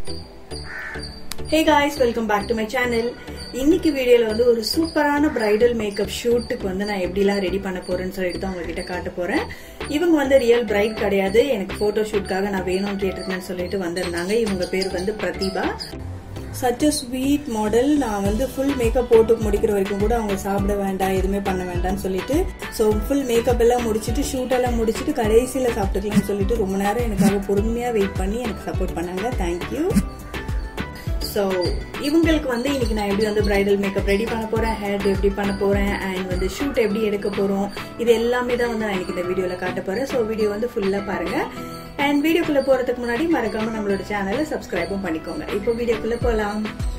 hey guys welcome back to my channel இன்னைக்கு வீடியோல வந்து ஒரு சூப்பரான பிரைடல் மேக்கப் ஷூட்டுக்கு வந்து நான் எப்படிலாம் ரெடி பண்ண போறேன்னு சொல்லிட்டு தான் உங்ககிட்ட காட்ட போறேன் இவங்க வந்து ரியல் பிரைட் கிடையாது எனக்கு போட்டோ ஷூட்காக நான் வேணும்னு கேட்டிருக்கேன்னு சொல்லிட்டு வந்திருந்தாங்க இவங்க பேர் வந்து Prathibha such a sweet model நான் வந்து ஃபுல் மேக்கப் போட்டு முடிக்கிற வரைக்கும் கூட அவங்க சாப்பிட வேண்டாம் எதுவுமே பண்ண வேண்டாம்னு சொல்லிட்டு ஸோ ஃபுல் மேக்கப் எல்லாம் முடிச்சுட்டு ஷூட் எல்லாம் முடிச்சுட்டு கடைசியில் சாப்பிட்டுக்கலாம்னு சொல்லிட்டு ரொம்ப நேரம் எனக்காக பொறுமையாக வெயிட் பண்ணி எனக்கு சப்போர்ட் பண்ணாங்க தேங்க்யூ ஸோ இவங்களுக்கு வந்து இன்னைக்கு நான் எப்படி வந்து பிரைடல் மேக்கப் ரெடி பண்ண போறேன் ஹேர் எப்படி பண்ண போறேன் அண்ட் வந்து ஷூட் எப்படி எடுக்க போறோம் இது எல்லாமே தான் வந்து நான் இன்னைக்கு இந்த வீடியோல காட்ட போறேன் ஸோ வீடியோ வந்து ஃபுல்லா பாருங்க அண்ட் வீடியோக்குள்ள போறதுக்கு முன்னாடி மறக்காம நம்மளோட சேனலை சப்ஸ்கிரைபும் பண்ணிக்கோங்க இப்போ வீடியோக்குள்ள போலாம்